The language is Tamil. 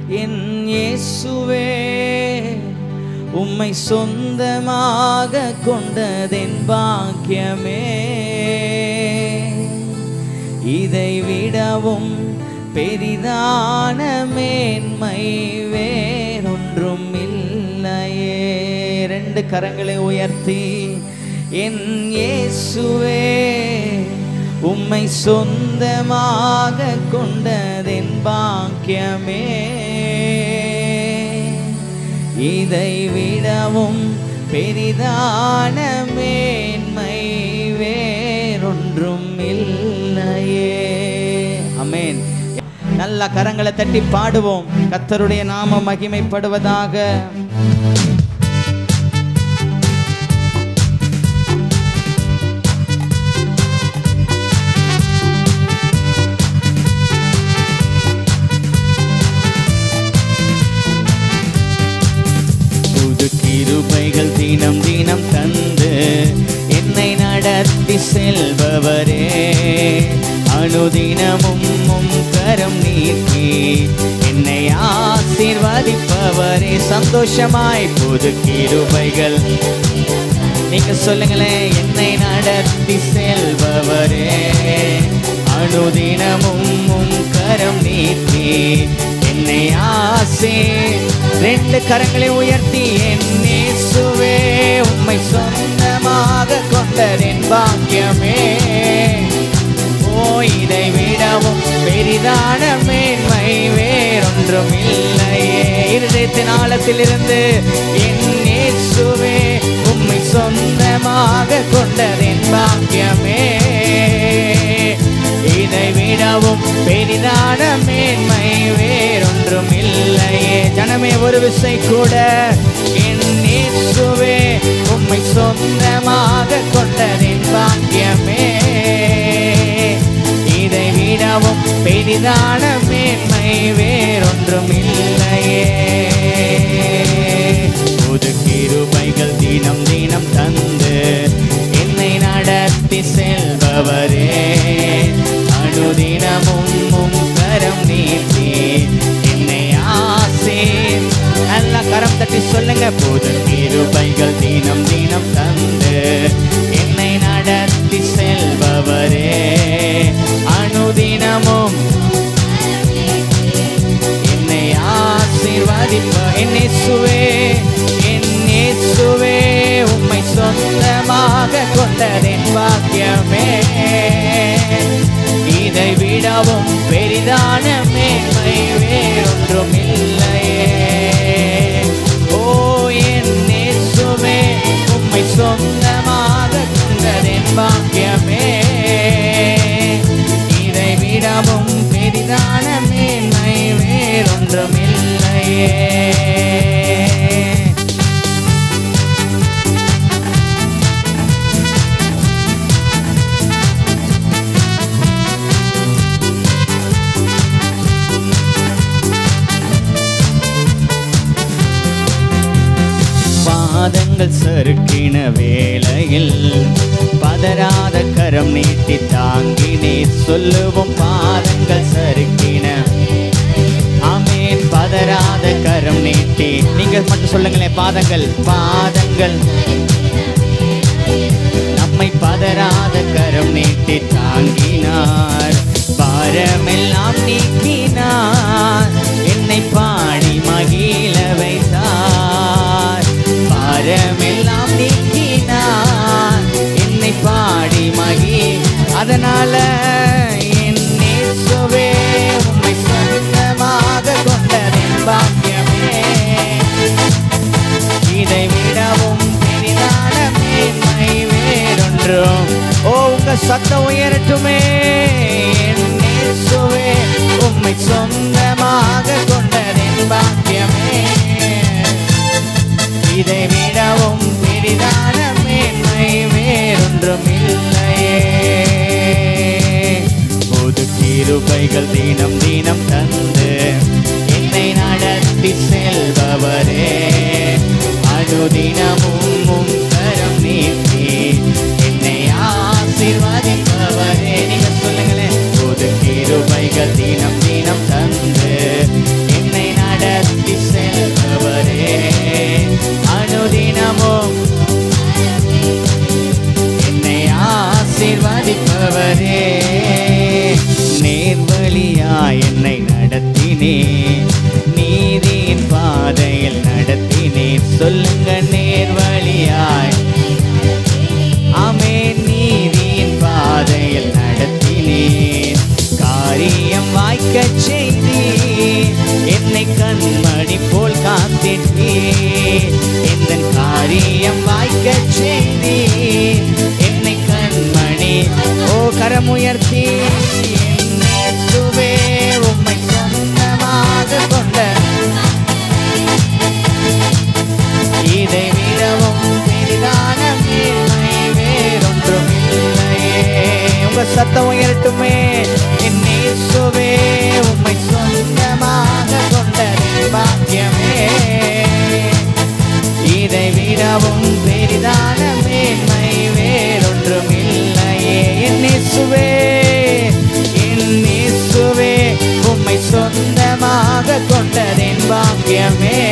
என் இயேசுவே உம்மை சொந்தமாக கொண்டதென் பாக்கியமே இதை விடவும் பெரிதான மேன்மை வேறொன்றும் இல்லையே ரெண்டு கரங்களை உயர்த்தி என் இயேசுவே உம்மை சொந்தமாக கொண்டதென் பாக்கியமே இதை விடவும் பெரிதான மேன்மை வேறொன்றும் இல்லையே அமேன் நல்ல கரங்களை தட்டி பாடுவோம் கத்தருடைய நாம மகிமைப்படுவதாக புது கிருபைகள் தினம் தினம் தந்து என்னை நடத்தி செல்பவரே அனுதினமும் உம் கரம் நீக்கி என்னை ஆசீர்வதிப்பவரே சந்தோஷமாய் புது கிருபைகள் நீங்க சொல்லுங்களேன் என்னை நடத்தி செல்பவரே அனுதினமும் உம் கரம் நீட்டி என்னை ஆசே ரெண்டு கரங்களை உயர்த்தி என் இயேசுவே உம்மை சொந்தமாக கொண்டதென் பாக்கியமே ஓ இதை விடவும் பெரிதான மேன்மை வேறொன்றும் இல்லையே இருதயத்தின் ஆழத்திலிருந்து என் இயேசுவே உம்மை சொந்தமாக கொண்டதென் பாக்கியமே இதை விடவும் பெரிதான மேன்மை வேறொன்றும் இல்லையே ஜனமே ஒரு விசை கூட என் இயேசுவே உம்மை சொந்தமாக கொண்டதென் பாக்கியமே இதை விடவும் பெரிதான மேன்மை வேறொன்றும் இல்லையே புது கிருபைகள் தினம் தினம் தந்து என்னை நடத்தி செல்பவரே அனுதினமும் உம் கரம் நீட்டி என்னை ஆசே நல்ல கரம் தட்டி சொல்லுங்க புது கிருபைகள் தினம் தினம் தந்து என்னை நடத்தி செல்பவரே அனுதினமும் என்னை ஆசீர்வதிப்ப என்னை சுவே என்னை சுவே உம்மை சொந்தமாக கொண்டதென் பாக்கியமே இதை விடவும் பெரிதான மேன்மை வேறொன்றும் இல்லையே ஓ என் இயேசுவே உம்மை சொந்தமாக கொண்டதென் பாக்கியமே இதை விடவும் பெரிதான மேன்மை வேறொன்றும் இல்லையே பாதங்கள் சறுக்கின வேளையில் பதறாத கரம் நீட்டி தாங்கினே சொல்லுவோம் பாதங்கள் சறுக்கின ஆமேன் பதறாத கரம் நீட்டி நீங்க மட்டும் சொல்லுங்களேன் பாதங்கள் பாதங்கள் நம்மை பதறாத கரம் நீட்டி தாங்கினார் பாரமெல்லாம் நீக்கினார் என்னை பாடி மகிழ வைத்தார் பாரமெல்லாம் நீக்கினார் என்னை பாடி மகி அதனால என் இயேசுவே உம்மை சொந்தமாக கொண்டதென் பாக்கியமே இதை விடவும் பெரிதான மேன்மை வேறொன்றும் ஓ உங்க சத்தம் உயரட்டுமே என் இயேசுவே உம்மை சொந்தமாக கொண்டதென் பாக்கியமே இதை விடவும் பெரிதான மேன்மை வேறொன்றும் இல்லையே புது கிருபைகள் தினம் தினம் தந்து என்னை நடத்தி செல்பவரே அனுதினமும் உம் கரம் நீட்டி என்னை ஆசீர்வதிப்பவரே நீங்க சொல்லுங்களேன் புது கிருபைகள் தினம் தினம் தந்து என்னை நட சத்தம் உயரட்டுமே என் இயேசுவே உம்மை சொந்தமாக கொண்டதின் பாக்கியமே இதை விடவும் பெரிதான மேன்மை வேறொன்றும் இல்லையே என் இயேசுவே என் இயேசுவே உம்மை சொந்தமாக கொண்டதின் பாக்கியமே